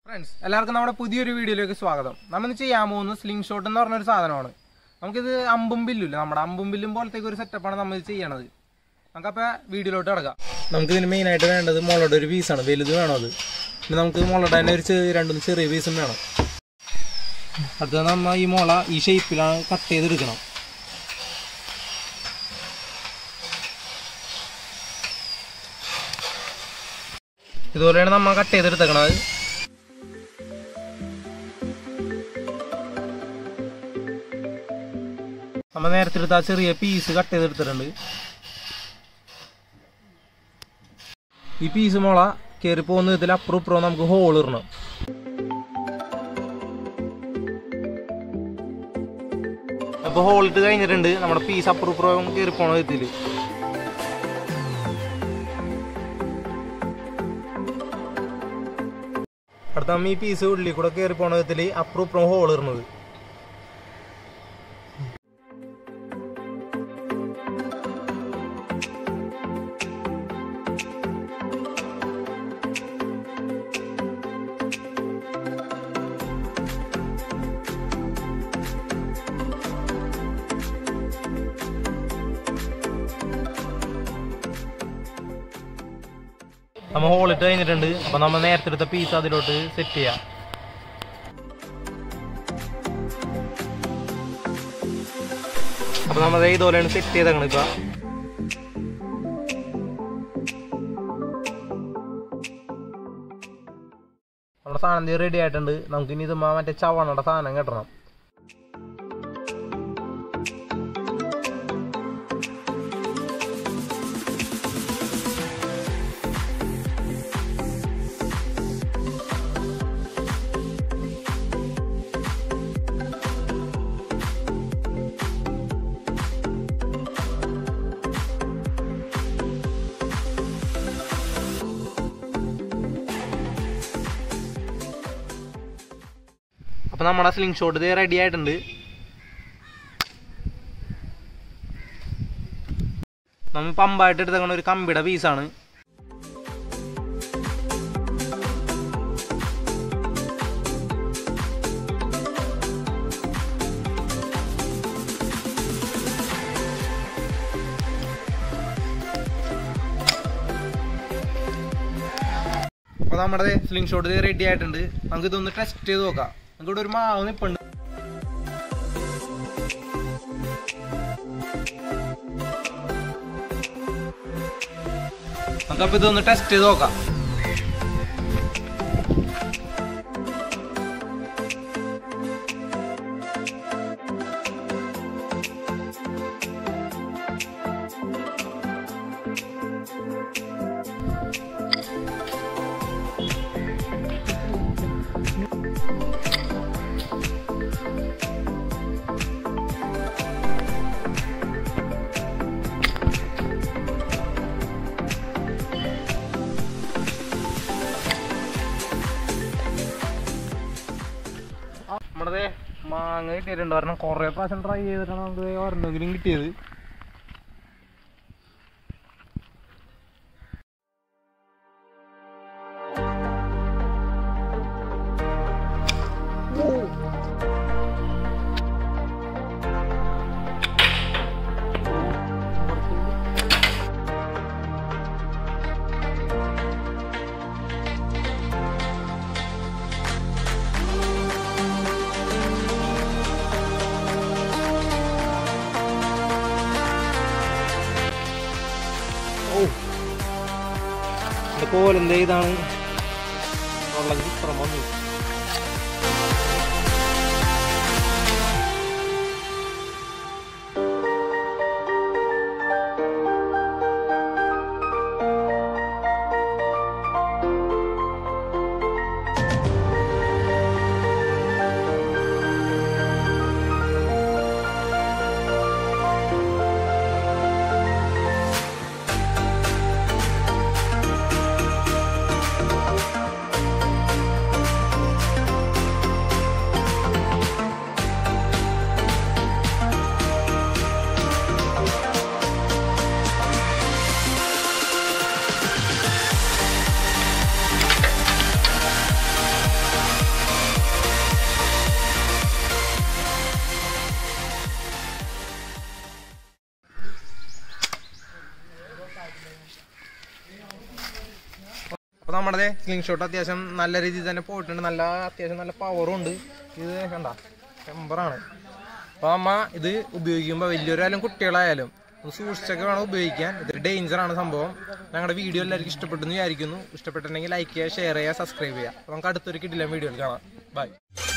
friends എല്ലാവർക്കും നമ്മുടെ പുതിയൊരു വീഡിയോയിലേക്ക് സ്വാഗതം നമ്മൾ ചെയ്യാൻ പോകുന്നത് സ്ലിംഗ് ഷോട്ട് എന്ന് പറഞ്ഞൊരു സാധനമാണ് നമുക്കിത് അമ്പും ബില്ലില്ല നമ്മുടെ അമ്പും ബില്ലും പോലത്തേക്ക് ഒരു സെറ്റപ്പാണ് നമ്മൾ ഇത് ചെയ്യണത് നമുക്കപ്പോൾ വീഡിയോയിലോട്ട് കിടക്കാം നമുക്ക് ഇതിന് മെയിനായിട്ട് വേണ്ടത് മുളയുടെ ഒരു പീസാണ് വലുത് വേണം അത് പിന്നെ നമുക്ക് മുളയുടെ തന്നെ ഒരു ചെറിയ രണ്ടും ചെറിയ പീസും വേണം അടുത്തത് നമ്മൾ ഈ മുള ഈ ഷേപ്പിലാണ് കട്ട് ചെയ്തെടുക്കണം ഇതുപോലെയാണ് നമ്മൾ കട്ട് ചെയ്തെടുത്തേക്കണത് നമ്മൾ നേരത്തെ എടുത്ത ആ ചെറിയ പീസ് കട്ട് ചെയ്തെടുത്തിട്ടുണ്ട് ഈ പീസ് മുള കയറി പോകുന്ന ഇതിൽ അപ്പുറം ഇപ്പുറം നമുക്ക് ഹോൾ ഇടണം അപ്പൊ ഹോൾ ഇട്ട് കഴിഞ്ഞിട്ടുണ്ട് നമ്മുടെ പീസ് അപ്പുറം ഇപ്പുറം കയറി പോണ വിധത്തില് അടുത്ത നമ്മ ഈ പീസ് ഉള്ളിൽ കൂടെ കയറി പോണ വിധത്തില് അപ്പുറം ഇപ്പുറം ഹോൾ ഇടുന്നത് നമ്മ ഹോളിട്ട് കഴിഞ്ഞിട്ടുണ്ട് അപ്പൊ നമ്മ നേരത്തെ എടുത്ത പീസ് അതിലോട്ട് സെറ്റ് ചെയ്യാം അപ്പൊ നമ്മൾ ഇതുപോലെയാണ് സെറ്റ് ചെയ്തേക്കണത് ഇപ്പൊ നമ്മുടെ സാധനം റെഡി ആയിട്ടുണ്ട് നമുക്ക് ഇനി ഇത് മറ്റേ ചവണയുടെ സാധനം കെട്ടണം അപ്പൊ നമ്മുടെ സ്ലിംഗ് ഷോട്ട് ഇത് റെഡി ആയിട്ടുണ്ട് നമ്മൾ പമ്പായിട്ട് എടുത്തേക്കണ ഒരു കമ്പിയുടെ പീസാണ് അപ്പൊ നമ്മുടെ സ്ലിംഗ് ഷോട്ട് റെഡി ആയിട്ടുണ്ട് നമുക്ക് ഇതൊന്ന് ടെസ്റ്റ് ചെയ്ത് നോക്കാം നമുക്ക് ഇവിടെ ഒരു മാവ് നിപ്പുണ്ട് നമുക്കപ്പോ ഇതൊന്ന് ടെസ്റ്റ് ചെയ്ത് നോക്കാം നമ്മുടെ മാങ്ങ കിട്ടിയിട്ടുണ്ട് കാരണം കുറെ പ്രാവശ്യം ട്രൈ ചെയ്തിട്ടാണ് നമുക്ക് ഒരെണ്ണെങ്കിലും കിട്ടിയത് ഓ കോലെന്ത് ഇതാണ് ഉള്ളത് ഇപ്പുറം വന്നു നമ്മുടെ സ്ലിംഗ് ഷോട്ട് അത്യാവശ്യം നല്ല രീതിയിൽ തന്നെ പോയിട്ടുണ്ട് നല്ല അത്യാവശ്യം നല്ല പവറും ഉണ്ട് ഇത് കണ്ട ടെമ്പറാണ് അപ്പോൾ അമ്മ ഇത് ഉപയോഗിക്കുമ്പോൾ വലിയൊരായാലും കുട്ടികളായാലും ഒന്ന് സൂക്ഷിച്ചൊക്കെ വേണം ഉപയോഗിക്കാൻ ഇതൊരു ഡേഞ്ചറാണ് സംഭവം ഞങ്ങളുടെ വീഡിയോ എല്ലാവർക്കും ഇഷ്ടപ്പെട്ടെന്ന് വിചാരിക്കുന്നു ഇഷ്ടപ്പെട്ടിട്ടുണ്ടെങ്കിൽ ലൈക്ക് ചെയ്യുക ഷെയർ ചെയ്യുക സബ്സ്ക്രൈബ് ചെയ്യുക അപ്പോൾ നമുക്ക് അടുത്തൊരു കിട്ടില്ല വീഡിയോയിൽ കാണാം ബൈ